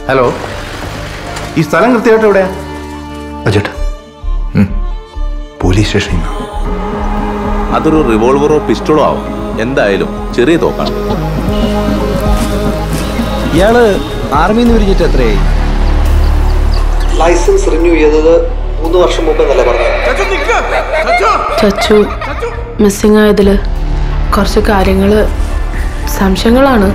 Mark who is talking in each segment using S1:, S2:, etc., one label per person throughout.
S1: hello ഈ സ്ഥലം കൃത്യമായിട്ട് എവിടെയാ
S2: അജേട്ടാ പോലീസ് സ്റ്റേഷനിൽ നിന്ന്
S3: അതൊരു റിവോൾവറോ പിസ്റ്റളോ ആവും എന്തായാലും ചെറിയ തോക്കാണ്
S4: ഇയാള് ആർമിന്ന് പിരിഞ്ഞിട്ട് എത്രയായി
S5: ലൈസൻസ് റിന്യൂ ചെയ്തത് മൂന്ന് വർഷം മുമ്പ് എന്നല്ലേ പറഞ്ഞത്
S6: ചച്ചു മിസ്സിംഗ് ആയതിൽ കുറച്ച് കാര്യങ്ങൾ സംശയങ്ങളാണ്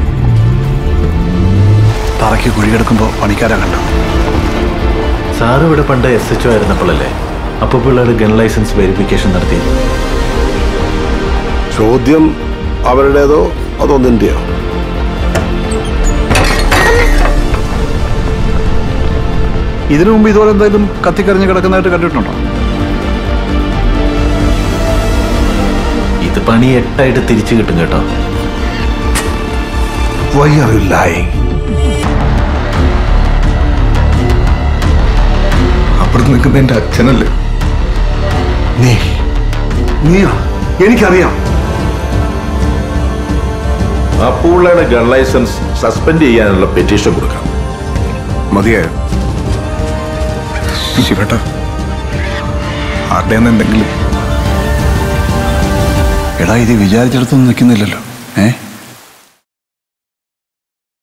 S2: തറയ്ക്ക് കുഴിയെടുക്കുമ്പോൾ പണിക്കാരാ കണ്ടു
S7: സാറ് ഇവിടെ പണ്ട് എസ് എച്ച് ഒ ആയിരുന്നപ്പോഴല്ലേ അപ്പോൾ പിള്ളേർ ഗൺ ലൈസൻസ് വെരിഫിക്കേഷൻ നടത്തി
S8: ചോദ്യം അവരുടേതോ അതോ നിന്റെയോ
S2: ഇതിനു മുമ്പ് ഇതുപോലെ എന്തെങ്കിലും കത്തിക്കറിഞ്ഞ് കിടക്കുന്നതായിട്ട് കണ്ടിട്ടുണ്ടോ
S7: ഇത് പണി എട്ടായിട്ട് തിരിച്ചു കിട്ടും കേട്ടോ
S8: വൈ ആർ യു ലൈങ്
S2: അപ്പുറത്ത് നിൽക്കുന്ന എൻ്റെ അച്ഛനല്ലേ
S8: നീ നീയാ എനിക്കറിയാം
S3: അപ്പുള്ളയുടെ ഗൺ ലൈസൻസ് സസ്പെൻഡ് ചെയ്യാനുള്ള പെറ്റീഷൻ കൊടുക്കാം
S2: മതിയായോ ശിവട്ട ആരുടെയെന്ന് എന്തെങ്കിലും എടാ ഇത് വിചാരിച്ചിടത്തൊന്നും നിൽക്കുന്നില്ലല്ലോ ഏ